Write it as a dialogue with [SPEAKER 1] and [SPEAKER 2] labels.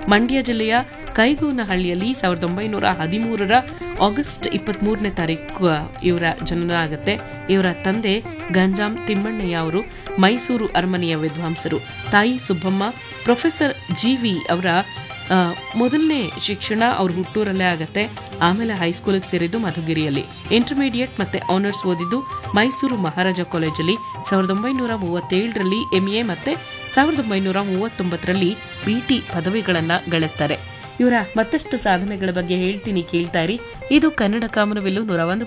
[SPEAKER 1] ಮಂಡ್ಯ ಜಿಲ್ಲೆಯ ಕೈಗೂನಹಳ್ಳಿಯಲ್ಲಿ ಸಾವಿರದ ಒಂಬೈನೂರ ಹದಿಮೂರರ ಆಗಸ್ಟ್ ಇಪ್ಪತ್ಮೂರನೇ ತಾರೀಕು ಇವರ ಜನನ ಆಗುತ್ತೆ ಇವರ ತಂದೆ ಗಂಜಾಂ ತಿಮ್ಮಣ್ಣಯ್ಯ ಅವರು ಮೈಸೂರು ಅರಮನೆಯ ವಿದ್ವಾಂಸರು ತಾಯಿ ಸುಬ್ಬಮ್ಮ ಪ್ರೊಫೆಸರ್ ಜಿವಿ ಅವರ ಆ, ಮೊದಲನೇ ಶಿಕ್ಷಣ ಅವ್ರ ಹುಟ್ಟೂರಲ್ಲೇ ಆಗತ್ತೆ ಆಮೇಲೆ ಹೈಸ್ಕೂಲಿಗೆ ಸೇರಿದ್ದು ಮಧುಗಿರಿಯಲ್ಲಿ ಇಂಟರ್ಮೀಡಿಯೇಟ್ ಮತ್ತೆ ಆನರ್ಸ್ ಓದಿದ್ದು ಮೈಸೂರು ಮಹಾರಾಜ ಕಾಲೇಜಲ್ಲಿ ಸಾವಿರದ ಒಂಬೈನೂರ ಮೂವತ್ತೇಳರಲ್ಲಿ ಎಂಎ ಮತ್ತೆ ಸಾವಿರದ ಒಂಬೈನೂರ ಮೂವತ್ತೊಂಬತ್ತರಲ್ಲಿ ಬಿಟಿ ಪದವಿಗಳನ್ನ ಗಳಿಸ್ತಾರೆ ಇವರ ಮತ್ತಷ್ಟು ಸಾಧನೆಗಳ ಬಗ್ಗೆ ಹೇಳ್ತೀನಿ ಕೇಳ್ತಾ ಇರಿ ಇದು ಕನ್ನಡ ಕಾಮನವೆಲ್ಲು ನೂರ ಒಂದು